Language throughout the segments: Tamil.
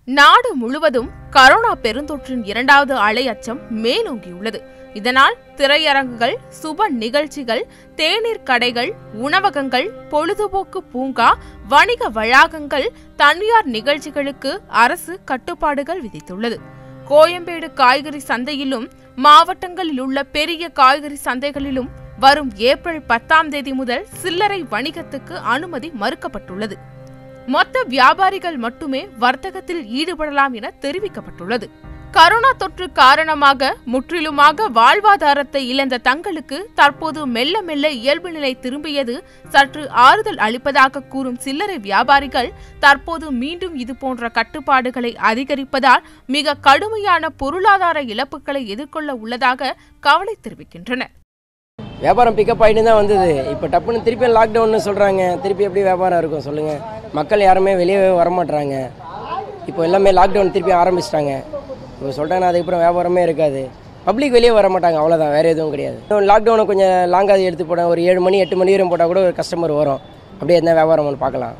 நாடு முழுவதும் கரோனா பெருந்தொற்றின் இரண்டாவது அலை அச்சம் மேலோங்கியுள்ளது இதனால் திரையரங்குகள் சுப நிகழ்ச்சிகள் தேநீர் கடைகள் உணவகங்கள் பொழுதுபோக்கு பூங்கா வணிக வளாகங்கள் தனியார் நிகழ்ச்சிகளுக்கு அரசு கட்டுப்பாடுகள் விதித்துள்ளது கோயம்பேடு காய்கறி சந்தையிலும் மாவட்டங்களில் உள்ள பெரிய காய்கறி சந்தைகளிலும் வரும் ஏப்ரல் பத்தாம் தேதி முதல் சில்லறை வணிகத்துக்கு அனுமதி மறுக்கப்பட்டுள்ளது மொத்த வியாபாரிகள் மட்டுமே வர்த்தகத்தில் ஈடுபடலாம் என தெரிவிக்கப்பட்டுள்ளது கரோனா தொற்று காரணமாக முற்றிலுமாக வாழ்வாதாரத்தை இழந்த தங்களுக்கு தற்போது மெல்ல மெல்ல இயல்பு நிலை திரும்பியது சற்று ஆறுதல் அளிப்பதாக கூறும் சில்லறை வியாபாரிகள் தற்போது மீண்டும் இதுபோன்ற கட்டுப்பாடுகளை அதிகரிப்பதால் மிக கடுமையான பொருளாதார இழப்புகளை எதிர்கொள்ள உள்ளதாக கவலை தெரிவிக்கின்றனர் வியாபாரம் பிக்கப் ஆகிட்டு தான் வந்தது இப்போ டப்புன்னு திருப்பி லாக்டவுன்னு சொல்கிறாங்க திருப்பி எப்படி வியாபாரம் இருக்கும் சொல்லுங்கள் மக்கள் யாருமே வெளியே வரமாட்றாங்க இப்போ எல்லாமே லாக்டவுன் திருப்பி ஆரம்பிச்சிட்டாங்க இப்போ சொல்கிறாங்க அதுக்கப்புறம் வியாபாரமே இருக்காது பப்ளிக் வெளியே வர மாட்டாங்க அவ்வளோதான் வேறு எதுவும் கிடையாது லாக்டவுனை கொஞ்சம் லாங்காக எடுத்து போட ஒரு ஏழு மணி எட்டு மணி வரையும் போட்டால் கூட ஒரு கஸ்டமர் வரும் அப்படியே என்ன வியாபாரம் ஒன்று பார்க்கலாம்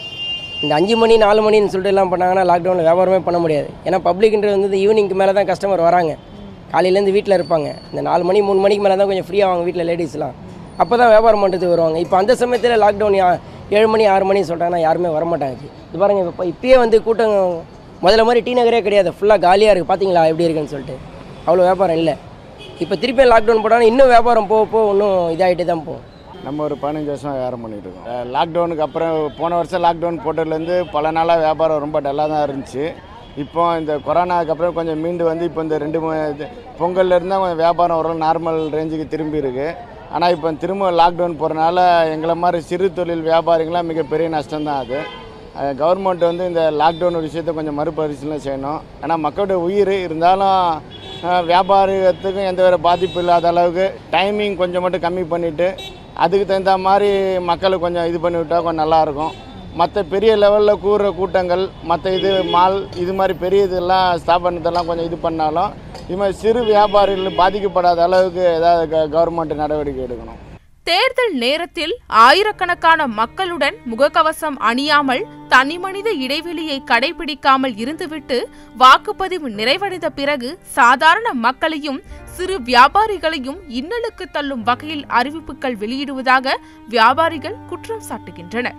இந்த அஞ்சு மணி நாலு மணின்னு சொல்லிட்டு எல்லாம் பண்ணாங்கன்னா லாக்டவுனில் வியாபாரமே பண்ண முடியாது ஏன்னா பப்ளிக்ன்றது வந்து ஈவினிங்க்கு மேலே தான் கஸ்டமர் வராங்க காலையிலேருந்து வீட்டில் இருப்பாங்க இந்த நாலு மணி மூணு மணிக்கு மேலே தான் கொஞ்சம் ஃப்ரீயாக வாங்க வீட்டில் லேடிஸ்லாம் அப்போ தான் வியாபாரம் பண்ணுறதுக்கு வருவாங்க இப்போ அந்த சமயத்தில் லாக்டவுன் யா- ஏழு மணி ஆறு மணி சொல்கிறாங்கன்னா யாருமே வரமாட்டாங்க இது பாருங்க இப்போ இப்பயே வந்து கூட்டம் முதல்ல மாதிரி டி நகரே கிடையாது ஃபுல்லாக காலியாக இருக்குது பார்த்தீங்களா எப்படி இருக்குன்னு சொல்லிட்டு அவ்வளோ வியாபாரம் இல்லை இப்போ திருப்பி லாக்டவுன் போட்டாங்கன்னா இன்னும் வியாபாரம் போக போக இன்னும் இதாகிட்டே தான் போகும் நம்ம ஒரு பதினஞ்சு வருஷம் வியாபாரம் பண்ணிட்டு இருக்கோம் அஹ் லாக்டவுனுக்கு அப்புறம் போன வருஷம் லாக்டவுன் போட்டதுலேருந்து பல நாளாக வியாபாரம் ரொம்ப டல்லாக தான் இருந்துச்சு இப்போ இந்த கொரோனாக்கு அப்புறம் கொஞ்சம் மீண்டு வந்து இப்போ இந்த ரெண்டு மூ- இது பொங்கல்ல இருந்தால் கொஞ்சம் வியாபாரம் ஒரு நார்மல் ரேஞ்சுக்கு திரும்பி இருக்கு ஆனால் இப்போ திரும்ப லாக்டவுன் போகிறனால எங்களை மாதிரி சிறு தொழில் வியாபாரிகளாம் மிகப்பெரிய நஷ்டம் தான் அது கவர்மெண்ட் வந்து இந்த லாக்டவுன் விஷயத்தை கொஞ்சம் மறுபரிசீலனை செய்யணும் ஏன்னா மக்களுடைய உயிர் இருந்தாலும் அஹ், வியாபாரத்துக்கும் எந்த ஒரு பாதிப்பு இல்லாத அளவுக்கு டைமிங் கொஞ்சம் மட்டும் கம்மி பண்ணிவிட்டு அதுக்கு தகுந்த மாதிரி மக்களை கொஞ்சம் இது பண்ணி விட்டால் கொஞ்சம் நல்லாயிருக்கும் மற்ற பெரிய லெவலில் கூடுற கூட்டங்கள் மற்ற இது மால் இது மாதிரி பெரிய இதெல்லாம் ஸ்தாபனத்தெல்லாம் கொஞ்சம் இது பண்ணாலும் இது மாதிரி சிறு வியாபாரிகள் பாதிக்கப்படாத அளவுக்கு ஏதாவது கவர்மெண்ட் நடவடிக்கை எடுக்கணும் தேர்தல் நேரத்தில் ஆயிரக்கணக்கான மக்களுடன் முகக்கவசம் அணியாமல் தனிமனித இடைவெளியை கடைபிடிக்காமல் இருந்துவிட்டு வாக்குப்பதிவு நிறைவடைந்த பிறகு சாதாரண மக்களையும் சிறு வியாபாரிகளையும் இன்னலுக்கு தள்ளும் வகையில் அறிவிப்புகள் வெளியிடுவதாக வியாபாரிகள் குற்றம் சாட்டுகின்றனர்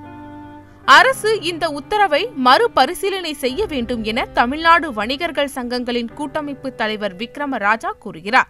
அரசு இந்த உத்தரவை மறுபரிசீலனை செய்ய வேண்டும் என தமிழ்நாடு வணிகர்கள் சங்கங்களின் கூட்டமைப்பு தலைவர் விக்ரமராஜா கூறுகிறார்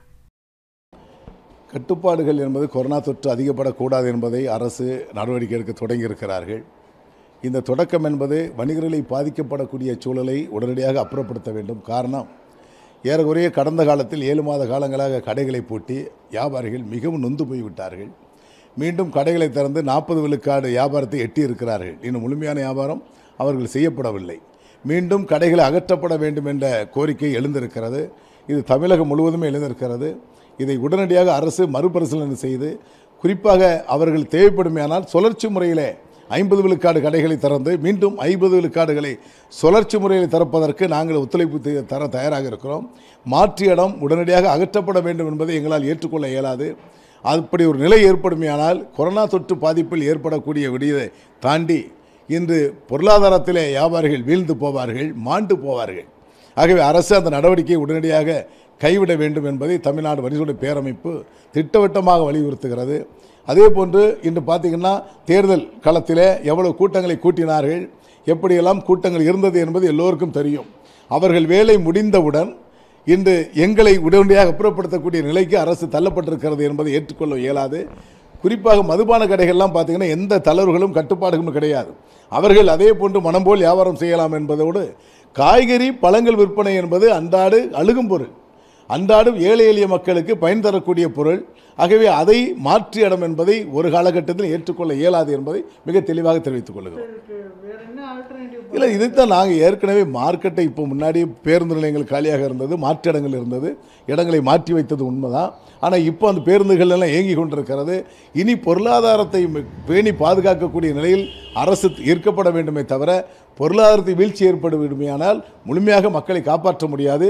கட்டுப்பாடுகள் என்பது கொரோனா தொற்று அதிகப்படக்கூடாது என்பதை அரசு நடவடிக்கை எடுக்க தொடங்கியிருக்கிறார்கள் இந்த தொடக்கம் என்பது வணிகர்களை பாதிக்கப்படக்கூடிய சூழலை உடனடியாக அப்புறப்படுத்த வேண்டும் காரணம் ஏறக்குறைய கடந்த காலத்தில் ஏழு மாத காலங்களாக கடைகளை பூட்டி வியாபாரிகள் மிகவும் நொந்து போய்விட்டார்கள் மீண்டும் கடைகளை திறந்து நாற்பது விழுக்காடு வியாபாரத்தை எட்டி இருக்கிறார்கள் இன்னும் முழுமையான வியாபாரம் அவர்கள் செய்யப்படவில்லை மீண்டும் கடைகள் அகற்றப்பட வேண்டும் என்ற கோரிக்கை எழுந்திருக்கிறது இது தமிழகம் முழுவதுமே எழுந்திருக்கிறது இதை உடனடியாக அரசு மறுபரிசீலனை செய்து குறிப்பாக அவர்கள் தேவைப்படுமேயானால் சுழற்சி முறையிலே ஐம்பது விழுக்காடு கடைகளை திறந்து மீண்டும் ஐம்பது விழுக்காடுகளை சுழற்சி முறையில் திறப்பதற்கு நாங்கள் ஒத்துழைப்பு தி- தர தயாராக இருக்கிறோம் மாற்று இடம் உடனடியாக அகற்றப்பட வேண்டும் என்பதை எங்களால் ஏற்றுக்கொள்ள இயலாது அப்படி ஒரு நிலை ஏற்படுமையானால் கொரோனா தொற்று பாதிப்பில் ஏற்படக்கூடிய விடியதை தாண்டி இன்று பொருளாதாரத்திலே வியாபாரிகள் வீழ்ந்து போவார்கள் மாண்டு போவார்கள் ஆகவே அரசு அந்த நடவடிக்கையை உடனடியாக கைவிட வேண்டும் என்பதை தமிழ்நாடு வணிகர்களுடைய பேரமைப்பு திட்டவட்டமாக வலியுறுத்துகிறது அதே போன்று இன்று பார்த்தீங்கன்னா தேர்தல் களத்திலே எவ்வளவு கூட்டங்களை கூட்டினார்கள் எப்படியெல்லாம் கூட்டங்கள் இருந்தது என்பது எல்லோருக்கும் தெரியும் அவர்கள் வேலை முடிந்தவுடன் இன்று எங்களை உடனடியாக அப்புறப்படுத்தக்கூடிய நிலைக்கு அரசு தள்ளப்பட்டிருக்கிறது என்பதை ஏற்றுக்கொள்ள இயலாது குறிப்பாக மதுபான கடைகள்லாம் பார்த்தீங்கன்னா எந்த தளர்வுகளும் கட்டுப்பாடுகளும் கிடையாது அவர்கள் அதே போன்று மனம் போல் வியாபாரம் செய்யலாம் என்பதோடு காய்கறி பழங்கள் விற்பனை என்பது அன்றாடு அழுகும் பொருள் அன்றாடும் ஏழை எளிய மக்களுக்கு பயன் தரக்கூடிய பொருள் ஆகவே அதை மாற்று இடம் என்பதை ஒரு காலகட்டத்தில் ஏற்றுக்கொள்ள இயலாது என்பதை மிக தெளிவாக தெரிவித்துக் கொள்கிறோம் இல்லை இதைத்தான் நாங்கள் ஏற்கனவே மார்க்கெட்டை இப்போ முன்னாடி பேருந்து நிலையங்கள் காலியாக இருந்தது மாற்று இடங்கள் இருந்தது இடங்களை மாற்றி வைத்தது உண்மைதான் ஆனால் இப்போ அந்த பேருந்துகள் எல்லாம் இயங்கி கொண்டிருக்கிறது இனி பொருளாதாரத்தை ம- பேணி பாதுகாக்கக்கூடிய நிலையில் அரசு ஈர்க்கப்பட வேண்டுமே தவிர பொருளாதாரத்தை வீழ்ச்சி ஏற்படுமையானால் முழுமையாக மக்களை காப்பாற்ற முடியாது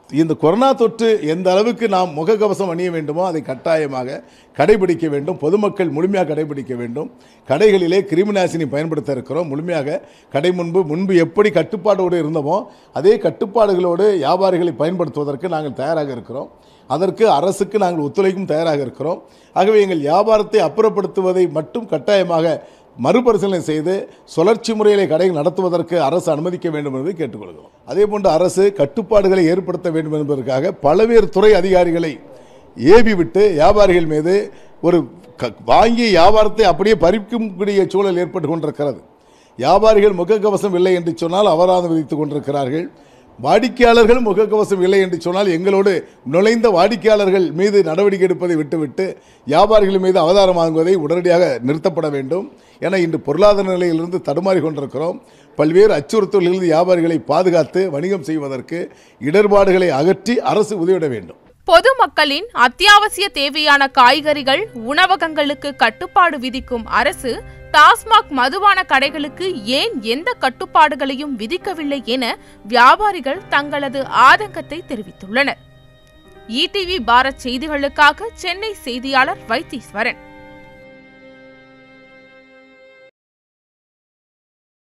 இந்த கொரோனா தொற்று எந்த அளவுக்கு நாம் முகக்கவசம் அணிய வேண்டுமோ அதை கட்டாயமாக கடைபிடிக்க வேண்டும் பொதுமக்கள் முழுமையாக கடைபிடிக்க வேண்டும் கடைகளிலே கிருமிநாசினி பயன்படுத்த இருக்கிறோம் முழுமையாக கடை முன்பு முன்பு எப்படி கட்டுப்பாடோடு இருந்தோமோ அதே கட்டுப்பாடுகளோடு வியாபாரிகளை பயன்படுத்துவதற்கு நாங்கள் தயாராக இருக்கிறோம் அதற்கு அரசுக்கு நாங்கள் ஒத்துழைக்கும் தயாராக இருக்கிறோம் ஆகவே எங்கள் வியாபாரத்தை அப்புறப்படுத்துவதை மட்டும் கட்டாயமாக மறுபரிசீலனை செய்து சுழற்சி முறையிலே கடை நடத்துவதற்கு அரசு அனுமதிக்க வேண்டும் என்பதை கேட்டுக்கொள்கிறோம் அதே போன்று அரசு கட்டுப்பாடுகளை ஏற்படுத்த வேண்டும் என்பதற்காக பல்வேறு துறை அதிகாரிகளை ஏவி விட்டு வியாபாரிகள் மீது ஒரு க- வாங்கிய வியாபாரத்தை அப்படியே பறிக்கக்கூடிய சூழல் ஏற்பட்டு கொண்டிருக்கிறது வியாபாரிகள் முகக்கவசம் இல்லை என்று சொன்னால் அபராதம் விதித்துக் கொண்டிருக்கிறார்கள் வாடிக்கையாளர்கள் முகக்கவசம் இல்லை என்று சொன்னால் எங்களோடு நுழைந்த வாடிக்கையாளர்கள் மீது நடவடிக்கை எடுப்பதை விட்டுவிட்டு வியாபாரிகள் மீது அவதாரம் வாங்குவதை உடனடியாக நிறுத்தப்பட வேண்டும் என இன்று பொருளாதார நிலையிலிருந்து தடுமாறி கொண்டிருக்கிறோம் பல்வேறு அச்சுறுத்தல்களிலிருந்து வியாபாரிகளை பாதுகாத்து வணிகம் செய்வதற்கு இடர்பாடுகளை அகற்றி அரசு உதவிட வேண்டும் பொதுமக்களின் அத்தியாவசிய தேவையான காய்கறிகள் உணவகங்களுக்கு கட்டுப்பாடு விதிக்கும் அரசு டாஸ்மாக் மதுபான கடைகளுக்கு ஏன் எந்த கட்டுப்பாடுகளையும் விதிக்கவில்லை என வியாபாரிகள் தங்களது ஆதங்கத்தை தெரிவித்துள்ளனர் இடிவி பாரத் செய்திகளுக்காக சென்னை செய்தியாளர் வைத்தீஸ்வரன்